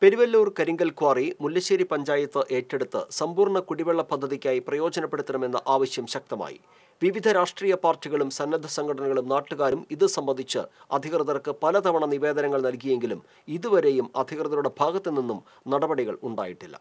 പെരുവല്ലൂർ കരിങ്കൽ ക്വാറി മുല്ലശ്ശേരി പഞ്ചായത്ത് ഏറ്റെടുത്ത് സമ്പൂർണ്ണ കുടിവെള്ള പദ്ധതിക്കായി പ്രയോജനപ്പെടുത്തണമെന്ന ആവശ്യം ശക്തമായി വിവിധ രാഷ്ട്രീയ പാർട്ടികളും സന്നദ്ധ സംഘടനകളും നാട്ടുകാരും ഇത് സംബന്ധിച്ച് അധികൃതർക്ക് പലതവണ നിവേദനങ്ങൾ നൽകിയെങ്കിലും ഇതുവരെയും അധികൃതരുടെ ഭാഗത്തു നിന്നും നടപടികൾ ഉണ്ടായിട്ടില്ല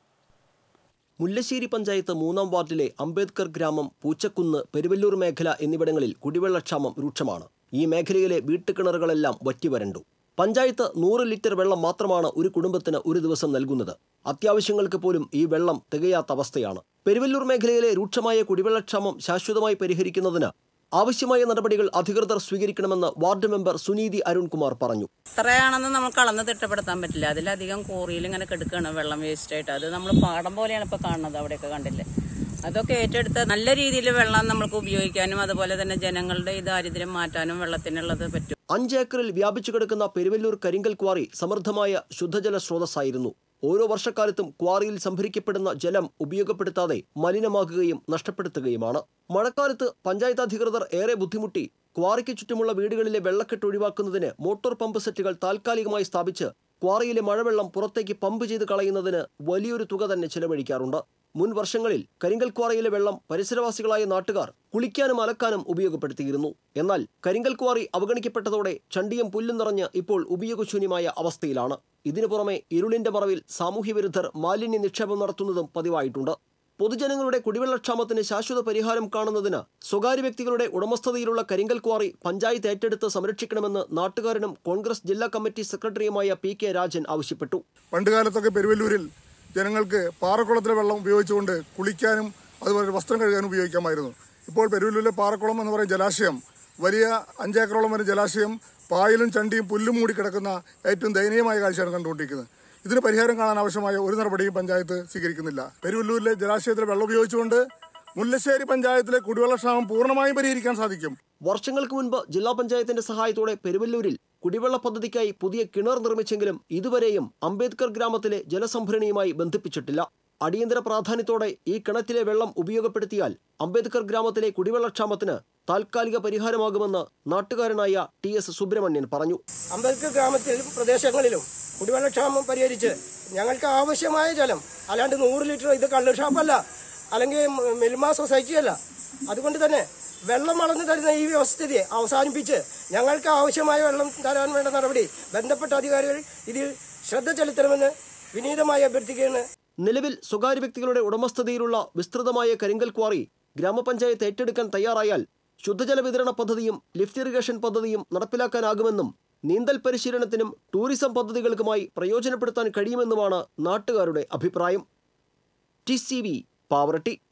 മുല്ലശ്ശേരി പഞ്ചായത്ത് മൂന്നാം വാർഡിലെ അംബേദ്കർ ഗ്രാമം പൂച്ചക്കുന്ന് പെരുവല്ലൂർ മേഖല എന്നിവിടങ്ങളിൽ കുടിവെള്ളക്ഷാമം രൂക്ഷമാണ് ഈ മേഖലയിലെ വീട്ടുകിണറുകളെല്ലാം വറ്റിവരണ്ടു പഞ്ചായത്ത് നൂറ് ലിറ്റർ വെള്ളം മാത്രമാണ് ഒരു കുടുംബത്തിന് ഒരു ദിവസം നൽകുന്നത് അത്യാവശ്യങ്ങൾക്ക് പോലും ഈ വെള്ളം തികയാത്ത അവസ്ഥയാണ് പെരുവല്ലൂർ മേഖലയിലെ രൂക്ഷമായ കുടിവെള്ളക്ഷാമം ശാശ്വതമായി പരിഹരിക്കുന്നതിന് ആവശ്യമായ നടപടികൾ അധികൃതർ സ്വീകരിക്കണമെന്ന് വാർഡ് മെമ്പർ സുനീതി അരുൺകുമാർ പറഞ്ഞു എത്രയാണെന്ന് നമ്മൾ കളന്ന് തിട്ടപ്പെടുത്താൻ പറ്റില്ല അതിലധികം കോറിയിൽ ഇങ്ങനെ കെടുക്കുകയാണ് വെള്ളം വേസ്റ്റ് ആയിട്ട് അത് നമ്മൾ പാടം പോലെയാണ് ഇപ്പോൾ കാണുന്നത് അവിടെയൊക്കെ കണ്ടില്ലേ അതൊക്കെ ഏറ്റെടുത്ത് നല്ല രീതിയിൽ വെള്ളം നമ്മൾക്ക് ഉപയോഗിക്കാനും അതുപോലെ തന്നെ ജനങ്ങളുടെ ഈ ദാരിദ്ര്യം മാറ്റാനും വെള്ളത്തിനുള്ളത് പറ്റും അഞ്ച് ഏക്കറിൽ വ്യാപിച്ചു കിടക്കുന്ന പെരുവല്ലൂർ കരിങ്കൽ ക്വാറി സമൃദ്ധമായ ശുദ്ധജല സ്രോതസ്സായിരുന്നു ഓരോ വർഷക്കാലത്തും ക്വാറിയിൽ സംഭരിക്കപ്പെടുന്ന ജലം ഉപയോഗപ്പെടുത്താതെ മലിനമാക്കുകയും നഷ്ടപ്പെടുത്തുകയുമാണ് മഴക്കാലത്ത് പഞ്ചായത്ത് അധികൃതർ ഏറെ ബുദ്ധിമുട്ടി ക്വാറിക്ക് ചുറ്റുമുള്ള വീടുകളിലെ വെള്ളക്കെട്ട് ഒഴിവാക്കുന്നതിന് മോട്ടോർ പമ്പ് സെറ്റുകൾ താൽക്കാലികമായി സ്ഥാപിച്ച് ക്വാറിയിലെ മഴവെള്ളം പുറത്തേക്ക് പമ്പ് ചെയ്ത് കളയുന്നതിന് വലിയൊരു തുക തന്നെ ചെലവഴിക്കാറുണ്ട് മുൻ വർഷങ്ങളിൽ കരിങ്കൽ ക്വാറിയിലെ വെള്ളം പരിസരവാസികളായ നാട്ടുകാർ കുളിക്കാനും അലക്കാനും ഉപയോഗപ്പെടുത്തിയിരുന്നു എന്നാൽ കരിങ്കൽ ക്വാറി അവഗണിക്കപ്പെട്ടതോടെ ചണ്ടിയും പുല്ലും നിറഞ്ഞ് ഇപ്പോൾ ഉപയോഗശൂന്യമായ അവസ്ഥയിലാണ് ഇതിനു പുറമെ ഇരുളിന്റെ മറവിൽ സാമൂഹ്യവിരുദ്ധർ മാലിന്യ നിക്ഷേപം നടത്തുന്നതും പതിവായിട്ടുണ്ട് പൊതുജനങ്ങളുടെ കുടിവെള്ളക്ഷാമത്തിന് ശാശ്വത പരിഹാരം കാണുന്നതിന് സ്വകാര്യ വ്യക്തികളുടെ ഉടമസ്ഥതയിലുള്ള കരിങ്കൽ ക്വാറി പഞ്ചായത്ത് ഏറ്റെടുത്ത് സംരക്ഷിക്കണമെന്ന് നാട്ടുകാരനും കോൺഗ്രസ് ജില്ലാ കമ്മിറ്റി സെക്രട്ടറിയുമായ പി കെ രാജൻ ആവശ്യപ്പെട്ടു പണ്ടുകാലത്തൊക്കെ പെരുവല്ലൂരിൽ ജനങ്ങൾക്ക് പാറക്കുളത്തിലെ വെള്ളം ഉപയോഗിച്ചുകൊണ്ട് കുളിക്കാനും അതുപോലെ വസ്ത്രം കഴുകാനും ഉപയോഗിക്കാമായിരുന്നു ഇപ്പോൾ പെരുവല്ലൂരിലെ പാറക്കുളം എന്ന് പറയുന്ന ജലാശയം വലിയ അഞ്ചേക്കറോളം വരെ ജലാശയം പായലും ചണ്ടിയും പുല്ലും മൂടി കിടക്കുന്ന ഏറ്റവും ദയനീയമായ കാഴ്ചയാണ് കണ്ടുകൊണ്ടിരിക്കുന്നത് ഇതിന് പരിഹാരം കാണാൻ ആവശ്യമായ ഒരു നടപടിയും പഞ്ചായത്ത് സ്വീകരിക്കുന്നില്ല പെരുവല്ലൂരിലെ ജലാശയത്തിലെ വെള്ളം ഉപയോഗിച്ചുകൊണ്ട് മുല്ലശ്ശേരി പഞ്ചായത്തിലെ കുടിവെള്ളക്ഷാമം പൂർണ്ണമായും പരിഹരിക്കാൻ സാധിക്കും വർഷങ്ങൾക്ക് മുൻപ് ജില്ലാ പഞ്ചായത്തിന്റെ സഹായത്തോടെ പെരുവല്ലൂരിൽ കുടിവെള്ള പദ്ധതിക്കായി പുതിയ കിണർ നിർമ്മിച്ചെങ്കിലും ഇതുവരെയും അംബേദ്കർ ഗ്രാമത്തിലെ ജലസംഭരണിയുമായി ബന്ധിപ്പിച്ചിട്ടില്ല അടിയന്തര പ്രാധാന്യത്തോടെ ഈ കിണറ്റിലെ വെള്ളം ഉപയോഗപ്പെടുത്തിയാൽ അംബേദ്കർ ഗ്രാമത്തിലെ കുടിവെള്ളക്ഷാമത്തിന് താൽക്കാലിക പരിഹാരമാകുമെന്ന് നാട്ടുകാരനായ ടി എസ് സുബ്രഹ്മണ്യൻ പറഞ്ഞു അംബേദ്കർ ഗ്രാമത്തിലും പ്രദേശങ്ങളിലും കുടിവെള്ളക്ഷാമം പരിഹരിച്ച് ഞങ്ങൾക്ക് ആവശ്യമായ ജലം അല്ലാണ്ട് നൂറ് ലിറ്റർ ഇത് കള്ള് ഷാപ്പല്ല അല്ലെങ്കിൽ മിൽമ സൊസൈറ്റി അല്ല അതുകൊണ്ട് തന്നെ വെള്ളം വളർന്നു തരുന്ന ഈ വ്യവസ്ഥിതിയെ അവസാനിപ്പിച്ച് ഞങ്ങൾക്ക് ആവശ്യമായ വെള്ളം തരാൻ വേണ്ട നടപടി ബന്ധപ്പെട്ട അധികാരികൾ ഇതിൽ ശ്രദ്ധ ചെലുത്തണമെന്ന് വിനീതമായി അഭ്യർത്ഥിക്കുകയാണ് നിലവിൽ സ്വകാര്യ വ്യക്തികളുടെ ഉടമസ്ഥതയിലുള്ള വിസ്തൃതമായ കരിങ്കൽ ക്വാറി ഗ്രാമപഞ്ചായത്ത് ഏറ്റെടുക്കാൻ തയ്യാറായാൽ ശുദ്ധജല വിതരണ പദ്ധതിയും ലിഫ്റ്റ് ഇറിഗേഷൻ പദ്ധതിയും നടപ്പിലാക്കാനാകുമെന്നും നീന്തൽ പരിശീലനത്തിനും ടൂറിസം പദ്ധതികൾക്കുമായി പ്രയോജനപ്പെടുത്താൻ കഴിയുമെന്നുമാണ് നാട്ടുകാരുടെ അഭിപ്രായം ടി സി വി പാവറട്ടി